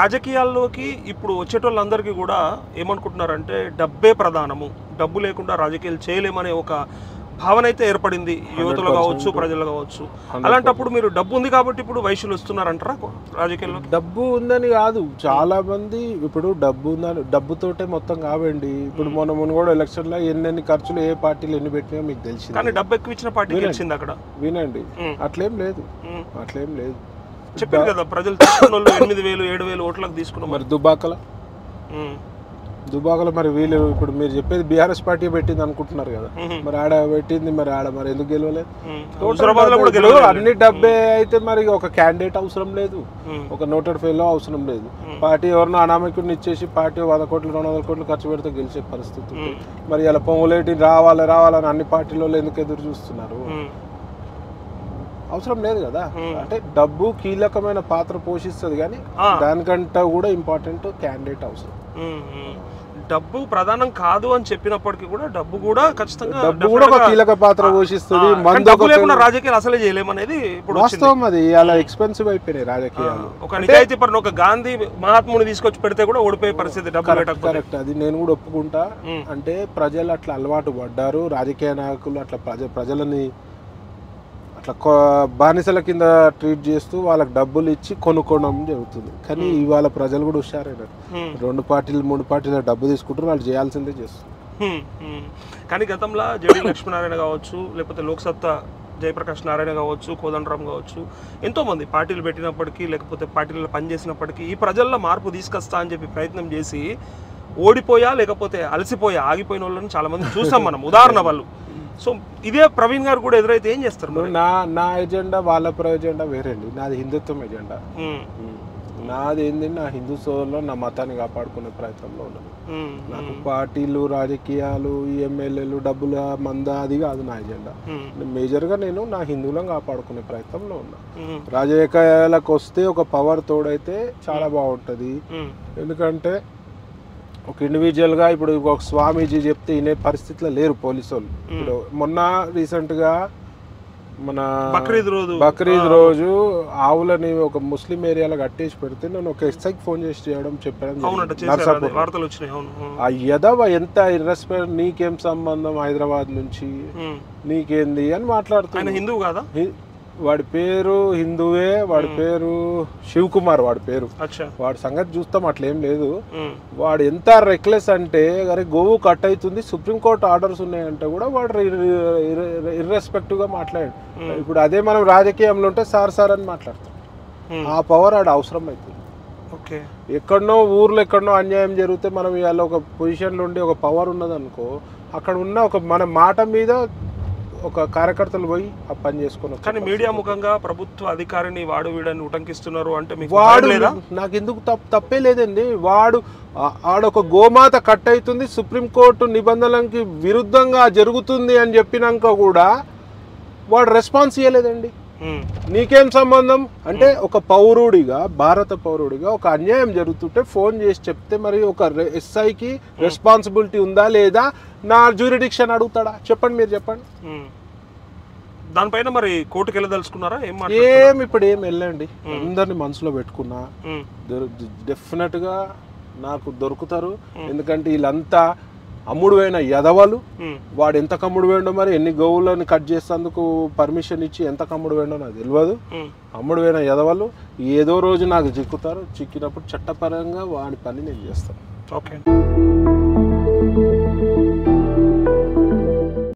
రాజకీయాల్లోకి ఇప్పుడు వచ్చేటోళ్ళందరికీ కూడా ఏమనుకుంటున్నారంటే డబ్బే ప్రధానము డబ్బు లేకుండా రాజకీయాలు చేయలేమనే ఒక భావన అయితే ఏర్పడింది యువతలో కావచ్చు ప్రజలు కావచ్చు అలాంటప్పుడు మీరు డబ్బు ఉంది కాబట్టి ఇప్పుడు వైశ్యులు వస్తున్నారంటారా రాజకీయాల్లోకి డబ్బు ఉందని కాదు చాలా మంది ఇప్పుడు డబ్బు ఉందని డబ్బుతోటే మొత్తం కావండి ఇప్పుడు మొన్న మొన్న కూడా ఎలక్షన్ లో ఎన్నెన్ని ఖర్చులు ఏ పార్టీలు ఎన్ని పెట్టినా మీకు తెలిసింది కానీ డబ్బు ఎక్కువ ఇచ్చిన పార్టీ గెలిచింది అక్కడ వినండి ఉమ్. అట్లేం లేదు ఉమ్. అట్లేం లేదు చెప్పారు కదా ప్రజలు తీసుకున్న వాళ్ళు ఎనిమిది వేలు ఏడు వేలు ఓట్లకు తీసుకున్నాం మరి దుబాకల ఉమ్. దుబాకల మరి వీళ్ళు ఇప్పుడు మీరు చెప్పేది బీఆర్ఎస్ పార్టీ పెట్టింది అనుకుంటున్నారు కదా ఉమ్. మరి ఆడ పెట్టింది మరి ఆడ మరి ఎందుకు గెలవలేదు ఉమ్. Total హుజరాబాద్ లో కూడా ఇప్పుడు గెలవలేదు. అన్ని డబ్బే అయితే మరి ఒక క్యాండిడేట్ అవసరం లేదు ఉమ్. ఒక నోటెడ్ ఫెయిల్ అవసరం లేదు పార్టీ ఎవరినో అనామకుడిని ఇచ్చేసి పార్టీ వంద కోట్లు రెండు వందల కోట్లు ఖర్చు పెడితే గెలిచే పరిస్థితి ఉంది మరి ఇలా పొంగులేటి రావాలి రావాలని అన్ని పార్టీలో ఎందుకు ఎదురు చూస్తున్నారు ఉమ్. అవసరం లేదు కదా Hmm. అంటే డబ్బు కీలకమైన పాత్ర పోషిస్తుంది కానీ ఆ. దానికంటే కూడా ఇంపార్టెంట్ క్యాండిడేట్ అవసరం ఉమ్. ఉమ్. డబ్బు ప్రధానం కాదు అని చెప్పినప్పటికీ కూడా డబ్బు కూడా ఖచ్చితంగా డబ్బు కూడా ఒక definitely గా- కీలక పాత్ర పోషిస్తుంది ఆ, కానీ మందు డబ్బు ఒక లేకుండా రాజకీయాలు అసలే చేయలేమనేది ఇప్పుడు వచ్చింది. వాస్తవం అది అలా ఎక్స్పెన్సివ్ అయిపోయినాయి రాజకీయాలు ఒక నిజాయితీ పరుని ఒక గాంధీ మహాత్ముని తీసుకొచ్చి పెడితే కూడా ఓడిపోయే పరిస్థితి డబ్బు పెట్టకపోతే కరెక్ట్ అది నేను కూడా ఒప్పుకుంటా ఉమ్. అంటే ప్రజలు అట్లా అలవాటు పడ్డారు రాజకీయ నాయకులు అట్లా ప్రజ ప్రజలని అట్లా కొ- బానిసల కింద ట్రీట్ చేస్తూ వాళ్ళకి డబ్బులు ఇచ్చి కొనుక్కోవడం జరుగుతుంది కానీ ఇవాళ ప్రజలు కూడా హుషారైనారు ఉమ్. రెండు పార్టీలు మూడు పార్టీలు డబ్బు తీసుకుంటారు వాళ్ళు చేయాల్సిందే చేస్తారు హ్మ్, హ్మ్. కానీ గతంలో జడి లక్ష్మీనారాయణ కావచ్చు లేకపోతే లోక్సత్తా జయప్రకాష్ నారాయణ కావచ్చు కోదండరామ్ కావచ్చు ఎంతోమంది పార్టీలు పెట్టినప్పటికీ లేకపోతే పార్టీలలో పనిచేసినప్పటికీ ఈ ప్రజల్లో మార్పు తీసుకొస్తా అని చెప్పి ప్రయత్నం చేసి ఓడిపోయా లేకపోతే అలసిపోయా ఆగిపోయిన వాళ్ళని చాలా మంది చూసాం మనం ఉదాహరణ వాళ్ళు సో ఇదే ప్రవీణ్ గారు కూడా ఎదురైతే ఏం చేస్తారు మరి నా నా ఎజెండా వాళ్ళ ప్రో ఎజెండా వేరేండి నాది హిందుత్వం ఎజెండా హ్మ్, నాది ఏంది నా హిందూ సోదరులో నా మతాన్ని కాపాడుకునే ప్రయత్నంలో ఉన్నాను హ్మ్, నాకు పార్టీలు రాజకీయాలు ఈ ఎమ్మెల్యేలు డబ్బుల మంద అది కాదు నా ఎజెండా హ్మ్, మేజర్గా నేను నా హిందువులను కాపాడుకునే ప్రయత్నంలో ఉన్నా హ్మ్, రాజకీయాలకు వస్తే ఒక పవర్ తోడైతే చాలా బాగుంటుంది హ్మ్, ఎందుకంటే ఒక ఇండివిజువల్గా ఇప్పుడు ఒక స్వామీజీ చెప్తే వినే పరిస్థితిలో లేరు పోలీసు వాళ్ళు ఇప్పుడు మొన్న రీసెంట్గా మన బక్రీద్ రోజు బక్రీద్ రోజు ఆవులని ఒక ముస్లిం ఏరియాలో కట్టేసి పెడితే నేను ఒక ఎస్ఐకి ఫోన్ చేసి చేయడం చెప్పడం అవునట జరిగింది. చేశారు అదే, నర్సాపూర్ వార్తలు వచ్చినాయి అవును హ్మ్, ఆ యదవ ఎంత ఇర్రెస్పెక్ట్ నీకేం సంబంధం హైదరాబాద్ నుంచి హ్మ్. నీకేంది అని ఆయన మాట్లాడుతున్నాడు హిందువు కాదా హి- వాడి పేరు హిందువే వాడి పేరు శివ్ కుమార్ వాడి పేరు అచ్చా వాడి సంగతి చూస్తాం అట్లేం లేదు హ్మ్, వాడు ఎంత రెక్లెస్ అంటే అరే గోవు కట్ అవుతుంది సుప్రీంకోర్టు ఆర్డర్స్ ఉన్నాయంటే కూడా వాడు ఇర్రెస్పెక్టివ్ గా మాట్లాడాడు ఇప్పుడు అదే మనం రాజకీయంలో ఉంటే సార్ సార్ అని మాట్లాడతాం హ్మ్. ఆ పవర్ ఆడ అవసరం అవుతుంది ఓకే ఎక్కడనో ఊర్లో ఎక్కడనో అన్యాయం జరిగితే మనం ఇవాళ ఒక పొజిషన్లో ఉండి ఒక పవర్ ఉన్నదనుకో అక్కడ ఉన్న ఒక మన మాట మీద ఒక కార్యకర్తలు పోయి ఆ పని చేసుకొని వచ్చే కానీ మీడియా ముఖంగా ప్రభుత్వ అధికారిని వాడు వీడని ఉటంకిస్తున్నారు అంటే మీకు వాడు భయం లేదా నాకు ఎందుకు తప్పు తప్పే లేదండి వాడు ఆ- ఆడొక గోమాత కట్ అవుతుంది సుప్రీంకోర్టు నిబంధనలకి విరుద్ధంగా జరుగుతుంది అని చెప్పినాక కూడా వాడు రెస్పాన్స్ ఇవ్వలేదండి ఉమ్, నీకేం సంబంధం అంటే ఒక పౌరుడిగా భారత పౌరుడిగా ఒక అన్యాయం జరుగుతుంటే ఫోన్ చేసి చెప్తే మరి ఒక ఎస్ఐకి రెస్పాన్సిబిలిటీ ఉందా లేదా నా జ్యూరిడిక్షన్ అడుగుతాడా చెప్పండి మీరు చెప్పండి ఉమ్. దానిపైన మరి కోర్టుకు వెళ్ళదలుచుకున్నారా ఏం మాట ఏం ఇప్పుడు ఏం వెళ్ళండి అందరిని మనసులో పెట్టుకున్నా ఉమ్, డెఫినెట్ గా నాకు దొరుకుతారు ఎందుకంటే వీళ్ళంతా అమ్ముడువైన యదవలు ఉమ్, వాడు ఎంత కమ్ముడు వేయండో మరి ఎన్ని గోవులను కట్ చేసేందుకు పర్మిషన్ ఇచ్చి ఎంత కమ్ముడు వేయండో నాకు తెలియదు ఉమ్. అమ్ముడు వేయిన యదవలు ఏదో రోజు నాకు చిక్కుతారు చిక్కినప్పుడు చట్టపరంగా వాడి పని నేను చేస్తాను ఓకే